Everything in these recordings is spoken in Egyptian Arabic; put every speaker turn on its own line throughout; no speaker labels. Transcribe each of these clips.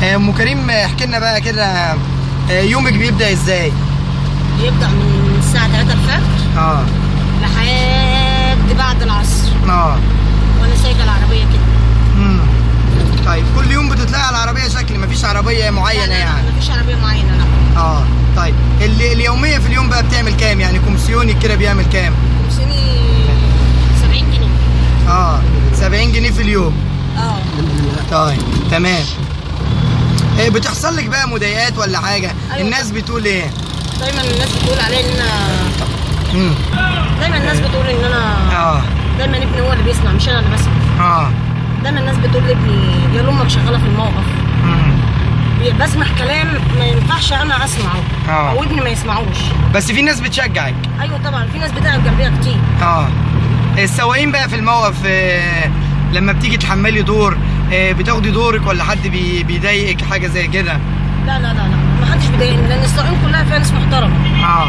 آه، ام كريم آه، احكي لنا بقى كده آه، يومك بيبدا ازاي
بيبدأ من الساعة 3 الفجر
اه
لحد بعد العصر
اه
وأنا سايقة العربية كده
امم طيب كل يوم بتطلعي على العربيه شكل مفيش عربيه معينه
لا، لا،
يعني
مفيش عربية معينة لا
اه طيب اللي اليوميه في اليوم بقى بتعمل كام يعني كومسيونك كده بيعمل كام
كومسيوني 70 جنيه
اه 70 جنيه في اليوم
اه
طيب تمام إيه بتحصل لك بقى مضايقات ولا حاجه
أيوة.
الناس بتقول ايه
دايما الناس بتقول عليا ان انا
امم
دايما الناس بتقول ان انا
اه
دايما ابني هو اللي بيسمع مش انا اللي بسمع
اه
دايما الناس بتقول لابني يا امك شغاله في الموقف
مم.
بسمع كلام ما ينفعش انا اسمعه
آه.
او ابني ما يسمعوش
بس في ناس بتشجعك
ايوه طبعا في ناس بتعب جنبيها كتير
اه السواقين بقى في الموقف آه، لما بتيجي تحملي دور آه، بتاخدي دورك ولا حد بي- بيضايقك حاجه زي كده
لا لا لا لا ما حدش بيضايقني لان السواقين كلها فيها ناس محترمه
اه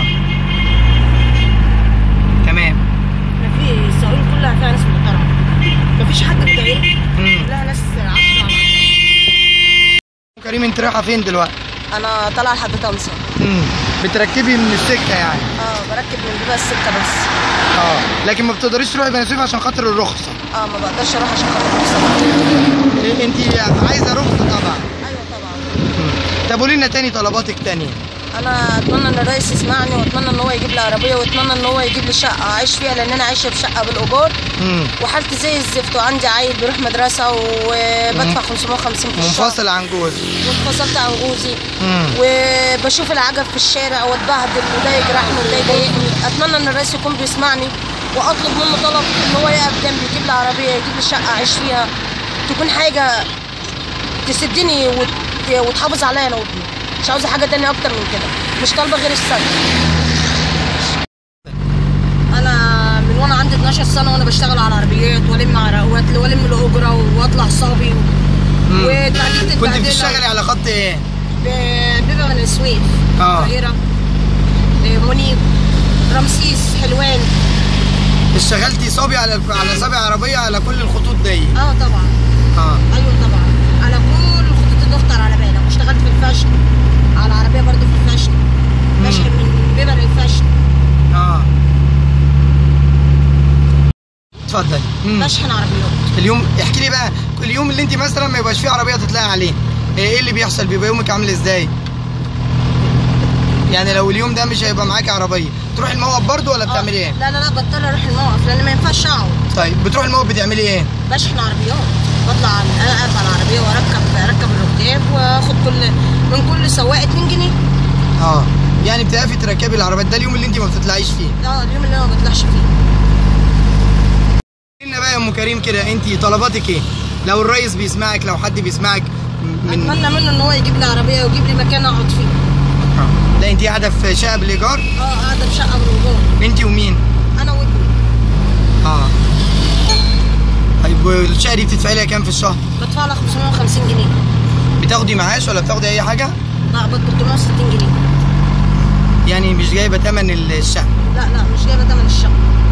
تمام
احنا في السواقين كلها فيها ناس محترمه مفيش حد بيضايقني
مم.
لا ناس 10 على 10
كريم انت رايحه فين دلوقتي
انا طالعه لحد طنطا
مم. بتركبي من السكه يعني
اه بركب من بيبقى السكه بس
اه لكن ما بتقدريش تروحي بني سويف عشان خاطر الرخصه
اه ما بقدرش اروح عشان خاطر الرخصه
إيه، انت عايزه رخصه طبعا
ايوه طبعا
مم. طب قولي لنا تاني طلباتك تانية
انا اتمنى ان الرئيس يسمعني واتمنى ان هو يجيب لي عربيه واتمنى ان هو يجيب لي شقه اعيش فيها لان انا عايشه في شقه بالايجار
مم.
وحالتي زي الزفت وعندي عيل بيروح مدرسه وبدفع 550 في الشهر
منفصل عن جوز
وانفصلت عن جوزي
مم.
وبشوف العجب في الشارع واتبهدل وده يجرحني وده يضايقني اتمنى ان الرئيس يكون بيسمعني واطلب منه طلب ان هو يقف جنبي يجيب لي عربيه يجيب لي شقه اعيش فيها تكون حاجه تسدني وت... وتحافظ عليا انا وابني مش عاوزه حاجه تانية اكتر من كده مش طالبه غير السد انا من وانا عندي 12 سنه وانا بشتغل على عربيات والم عر- وأت- والم الاجره واطلع صابي
مم.
واتبهدلت
كنت
اتبهدلة.
بتشتغلي على خط ايه؟
ب- بيبقى من السويف
آه.
القاهرة آه، منيب رمسيس حلوان
اشتغلتي صبي على على صبي عربيه على كل الخطوط دي
اه طبعا
اه
ايوه طبعا على كل خطوط اللي تخطر على بالك واشتغلت في الفاشن على عربيه برضو في الفاشن بشحن من بيبر الفاشن
اه اتفضل مم.
بشحن عربيات
اليوم احكي لي بقى اليوم اللي انت مثلا ما يبقاش فيه عربيه تطلعي عليه ايه اللي بيحصل بيبقى يومك عامل ازاي يعني لو اليوم ده مش هيبقى معاكي عربيه تروحي الموقف برضو ولا بتعملي ايه
آه، لا لا لا بضطر اروح الموقف لان ما ينفعش اقعد
طيب بتروحي الموقف بتعملي ايه
بشحن عربيات بطلع على- اقف على العربيه واركب اركب الركاب واخد كل من كل سواق 2 جنيه
اه يعني بتقفي تركبي العربيات ده اليوم اللي انت ما بتطلعيش فيه
اه اليوم اللي انا ما بطلعش فيه
قلنا بقى يا ام كريم كده انت طلباتك ايه لو الرئيس بيسمعك لو حد بيسمعك من
اتمنى منه ان هو يجيب لي عربيه ويجيب لي مكان اقعد فيه
لا انت قاعده في شقه بالايجار
اه قاعده في شقه بالايجار
انت ومين
انا وابني
اه طيب والشقه دي بتدفعي لها كام في الشهر
بدفع لها 550 جنيه
بتاخدي معاش ولا بتاخدي اي حاجه
بقبض 360 جنيه
يعني مش جايبه ثمن الشقه
لا لا مش جايبه تمن الشقه